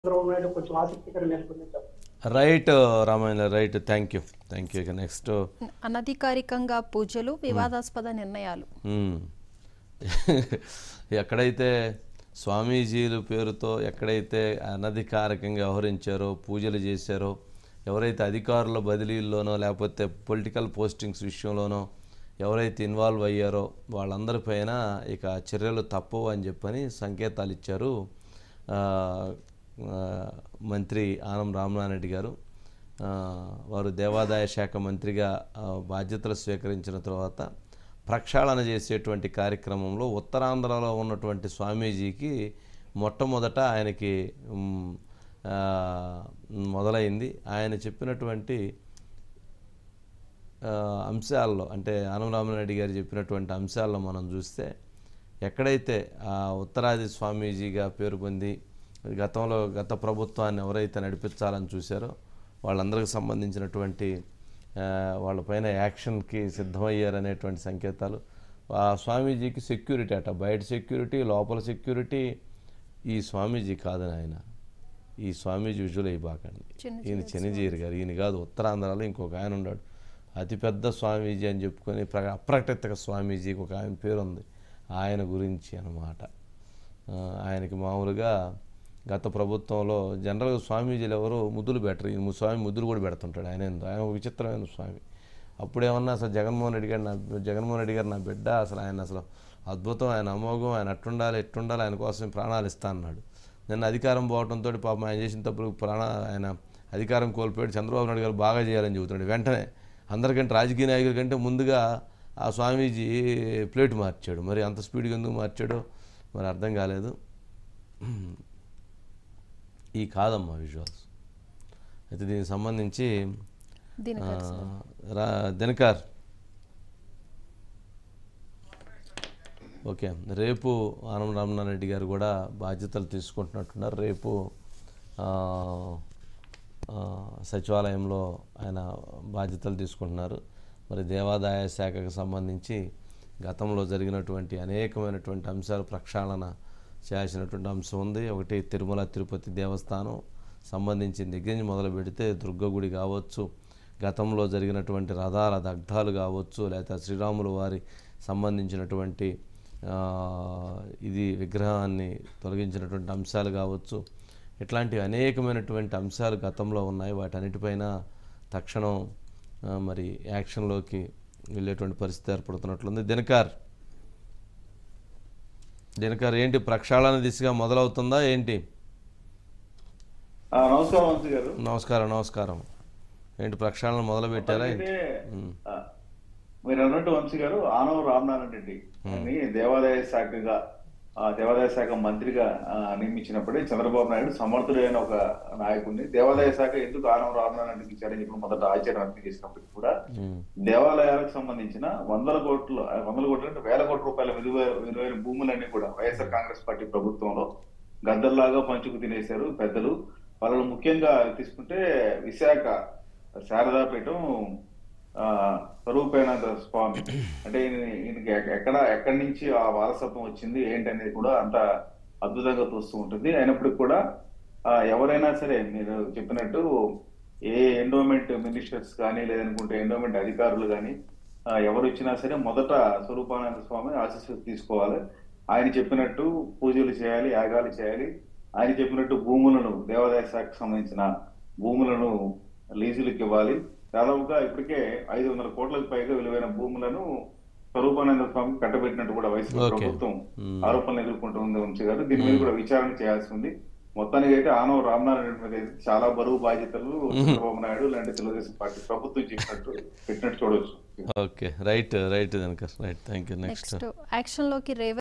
చంద్రబాబు నాయుడు కొంచెం ఆసక్తికరం నెలకొంది sir right Ramayana right thank you thank you ఇక నెక్స్ట్ అనధికారికంగా పూజలు వివాదాస్పద నిర్ణయాలు మ్మ్. ఎక్కడైతే స్వామీజీలు పేరుతో ఎక్కడైతే అనధికారికంగా వ్యవహరించారో పూజలు చేశారో ఎవరైతే అధికారుల బదిలీల్లోనో లేకపోతే పొలిటికల్ పోస్టింగ్స్ విషయంలోనో ఎవరైతే ఇన్వాల్వ్ అయ్యారో వాళ్ళందరిపైన ఇక చర్యలు తప్పవు అని చెప్పని సంకేతాలు ఇచ్చారు ఆ, ఆ, మంత్రి ఆనం రామనారెడ్డి గారు ఆ, వారు దేవాదాయ శాఖ మంత్రిగా ఆ, బాధ్యతలు స్వీకరించిన తర్వాత ప్రక్షాళన చేసేటువంటి కార్యక్రమంలో ఉత్తరాంధ్రలో ఉన్నటువంటి స్వామీజీకి మొట్టమొదట ఆయనకి మ్, ఆ, మొదలైంది ఆయన చెప్పినటువంటి ఆ, అంశాల్లో అంటే ఆనందరామరెడ్డి గారు చెప్పినటువంటి అంశాల్లో మనం చూస్తే ఎక్కడైతే ఆ ఉత్తరాది స్వామీజీగా పేరు పొంది గతంలో గత ప్రభుత్వాన్ని ఎవరైతే నడిపించాలని చూశారో వాళ్ళందరికి సంబంధించినటువంటి ఆ, వాళ్ళపైన యాక్షన్కి సిద్ధమయ్యారనేటువంటి సంకేతాలు ఆ స్వామీజీకి సెక్యూరిటీ అట బయట సెక్యూరిటీ లోపల సెక్యూరిటీ ఈ స్వామీజీ కాదని ఆయన ఈ స్వామీజీ విజువల్ అయిపోకండి చిన్న ఈయన చెనిజీరి గారు ఈయన కాదు ఉత్తరాంధ్రలో ఇంకొక ఆయన ఉన్నాడు అతిపెద్ద స్వామీజీ అని చెప్పుకొని ప్ర అప్రకటిత స్వామీజీకి ఒక ఆయన పేరు ఉంది ఆయన గురించి అన్నమాట ఆ, ఆయనకి మామూలుగా గత ప్రభుత్వంలో జనరల్గా స్వామీజీలు ఎవరు ముద్దులు పెట్టరు ఈ స్వామి ముద్దులు కూడా పెడుతుంటాడు ఆయన ఏందో ఆయన ఒక విచిత్రమైన స్వామి అప్పుడేమన్నా అసలు జగన్మోహన్ రెడ్డి గారు నా జగన్మోహన్ రెడ్డి గారు నా బిడ్డ అసలు ఆయన అసలు అద్భుతం ఆయన అమోఘం ఆయన అట్టుండాలి ఎట్టుండాలి ఆయన కోసం ప్రాణాలు ఇస్తా అన్నాడు నిన్న అధికారం పోవడంతో పాపం ఆయన చేసిన తప్పుడు ప్రాణ ఆయన అధికారం కోల్పోయాడు చంద్రబాబు నాయుడు గారు బాగా చేయాలని చెబుతున్నాడు వెంటనే అందరికంటే రాజకీయ నాయకుల కంటే ముందుగా ఆ స్వామీజీ ప్లేట్ మార్చాడు మరి అంత స్పీడ్గా ఎందుకు మార్చాడో మరి అర్థం కాలేదు ఈ కాదమ్మా విజువల్స్ అయితే దీనికి సంబంధించి దీనికి ఆ, రా దినకార్ ఓకే రేపు ఆనం రామనారెడ్డి గారు కూడా బాధ్యతలు తీసుకుంటున్నట్టున్నారు రేపు ఆ, ఆ, సచివాలయంలో ఆయన బాధ్యతలు తీసుకుంటున్నారు మరి దేవాదాయ శాఖకు సంబంధించి గతంలో జరిగినటువంటి అనేకమైనటువంటి అంశాలు ప్రక్షాళన చేయాల్సినటువంటి అంశం ఉంది ఒకటి తిరుమల తిరుపతి దేవస్థానం సంబంధించిన దగ్గర నుంచి మొదలు పెడితే దుర్గ గుడి కావచ్చు గతంలో జరిగినటువంటి రథాల దగ్ధాలు కావచ్చు లేకపోతే శ్రీరాములు వారి సంబంధించినటువంటి ఆ, ఇది విగ్రహాన్ని తొలగించినటువంటి అంశాలు కావచ్చు ఇట్లాంటి అనేకమైనటువంటి అంశాలు గతంలో ఉన్నాయి వాటన్నిటిపైన తక్షణం ఆ, మరి యాక్షన్లోకి వెళ్ళేటువంటి పరిస్థితి ఏర్పడుతున్నట్లుంది దినకార్ దినకార్ ఏంటి ప్రక్షాళన దిశగా మొదలవుతుందా ఏంటి ఆ, నమస్కారం వంశీ గారు నమస్కారం నమస్కారం ఏంటి ప్రక్షాళన మొదలు పెట్టారా ఏంటి? అయితే ఉమ్. ఆ, మీరు అన్నట్టు వంశీ గారు ఆనవ రామనారాయణ రెడ్డి అని దేవాదాయ శాఖగా ఆ, దేవాదాయ శాఖ మంత్రిగా ఆ, నియమించినప్పుడే చంద్రబాబు నాయుడు సమర్థుడైన ఒక నాయకుడిని దేవాదాయ శాఖ ఎందుకు ఆనవ రామనారాయణ రెడ్డికి ఇచ్చారని చెప్పి మొదట ఆశ్చర్యం వ్యక్తం చేసినప్పటికీ కూడా ఉమ్. దేవాలయాలకు సంబంధించిన వందల కోట్లు ఆ, వందల కోట్లు అంటే వేల కోట్ల రూపాయల విలువ విలువైన భూములన్నీ కూడా వైఎస్ఆర్ కాంగ్రెస్ పార్టీ ప్రభుత్వంలో గద్దల్లాగా పంచుకు తినేశారు పెద్దలు వాళ్ళు ముఖ్యంగా తీసుకుంటే విశాఖ శారదాపీఠం ఆ, స్వరూపేణానంద స్వామి అంటే ఈయన- ఈయనకి ఎక్క- ఎక్కడ ఎక్కడి నుంచి ఆ వారసత్వం వచ్చింది ఏంటి అనేది కూడా అంత అద్భుతంగా తోస్తూ ఉంటుంది అయినప్పటికీ కూడా ఆ, ఎవరైనా సరే మీరు చెప్పినట్టు ఏ ఎండోమెంట్ మినిస్టర్స్ కానీ లేదనుకుంటే ఎండోమెంట్ అధికారులు కానీ ఎవరు ఇచ్చినా సరే మొదట స్వరూపానంద స్వామి ఆశీస్సులు తీసుకోవాలి ఆయన చెప్పినట్టు పూజలు చేయాలి యాగాలు చేయాలి ఆయన చెప్పినట్టు భూములను దేవాదాయ శాఖకు సంబంధించిన భూములను లీజులకు ఇవ్వాలి దాదాపుగా ఇప్పటికే ఐదు వందల కోట్లకు పైగా విలువైన భూములను స్వరూపానంద స్వామి కట్టబెట్టినట్టు కూడా వైసీపీ Okay. ప్రభుత్వం Hmm. ఆరోపణలు ఎదుర్కొంటూ ఉంది వంశీ గారు దీని మీద కూడా విచారణ చేయాల్సి ఉంది మొత్తానికి అయితే ఆనవ రామనారాయణ మీద అయితే చాలా బరువు బాధ్యతలు చంద్రబాబు నాయుడు లాంటి తెలుగుదేశం పార్టీ ప్రభుత్వం చెప్పినట్టు పెట్టినట్టు చూడవచ్చు okay right right Dinakar right thank you next next యాక్షన్లోకి రేవంత్